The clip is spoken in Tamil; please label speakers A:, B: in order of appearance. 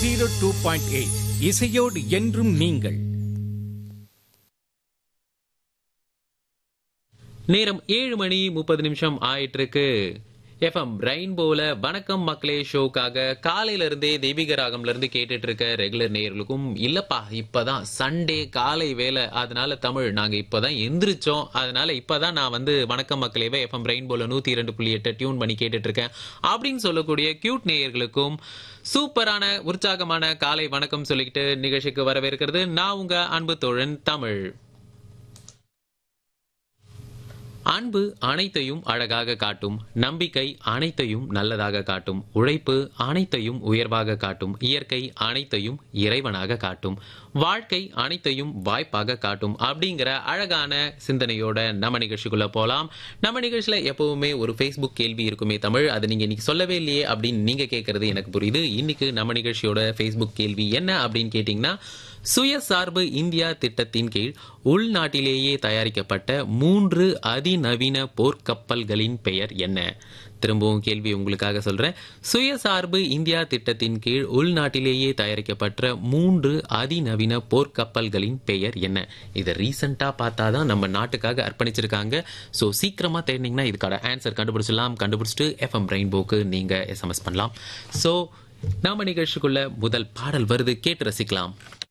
A: ஜீரோ டூ பாயிண்ட் எயிட் இசையோடு என்றும் நீங்கள்
B: நேரம் ஏழு மணி முப்பது நிமிஷம் ஆயிட்டு இருக்கு எஃப்எம் ரெயின்போல வணக்கம் மக்களே ஷோக்காக காலையில இருந்தே தெய்வீக ராகம்ல இருந்து கேட்டுட்டு இருக்க ரெகுலர் நேயர்களுக்கும் இல்லப்பா இப்பதான் சண்டே காலை வேலை அதனால தமிழ் நாங்க இப்பதான் எந்திரிச்சோம் அதனால இப்பதான் நான் வந்து வணக்கம் மக்களேவே எஃப்எம் ரெயின்போல நூத்தி இரண்டு புள்ளி எட்டு டியூன் பண்ணி கேட்டுட்டு இருக்கேன் அப்படின்னு சொல்லக்கூடிய கியூட் நேயர்களுக்கும் சூப்பரான உற்சாகமான காலை வணக்கம் சொல்லிக்கிட்டு நிகழ்ச்சிக்கு வரவேற்கிறது நான் உங்க அன்பு தோழன் தமிழ் அன்பு அனைத்தையும் அழகாக காட்டும் நம்பிக்கை அனைத்தையும் நல்லதாக காட்டும் உழைப்பு அனைத்தையும் உயர்வாக காட்டும் இயற்கை அனைத்தையும் இறைவனாக காட்டும் வாழ்க்கை அனைத்தையும் வாய்ப்பாக காட்டும் அப்படிங்கிற அழகான சிந்தனையோட நம்ம நிகழ்ச்சிக்குள்ள போலாம் நம்ம நிகழ்ச்சியில எப்பவுமே ஒரு ஃபேஸ்புக் கேள்வி இருக்குமே தமிழ் அது நீங்க இன்னைக்கு சொல்லவே இல்லையே அப்படின்னு நீங்க கேட்கறது எனக்கு புரியுது இன்னைக்கு நம்ம நிகழ்ச்சியோட ஃபேஸ்புக் கேள்வி என்ன அப்படின்னு கேட்டீங்கன்னா சுயசார்பு இந்தியா திட்டத்தின் கீழ் உள்நாட்டிலேயே தயாரிக்கப்பட்ட மூன்று அதிநவீன போர்க்கப்பல்களின் பெயர் என்ன திரும்பவும் கேள்வி உங்களுக்காக சொல்றேன் சுயசார்பு இந்தியா திட்டத்தின் கீழ் உள்நாட்டிலேயே தயாரிக்கப்பட்ட மூன்று அதிநவீன போர்க்கப்பல்களின் பெயர் என்ன இதை ரீசெண்டா பார்த்தாதான் நம்ம நாட்டுக்காக அர்ப்பணிச்சிருக்காங்க ஸோ சீக்கிரமா தேடினீங்கன்னா இதுக்கான ஆன்சர் கண்டுபிடிச்சிடலாம் கண்டுபிடிச்சிட்டு எஃப்எம் ரெயின்போக்கு நீங்க எஸ்எம்எஸ் பண்ணலாம் ஸோ நாம நிகழ்ச்சிக்குள்ள முதல் பாடல் வருது கேட்டு ரசிக்கலாம்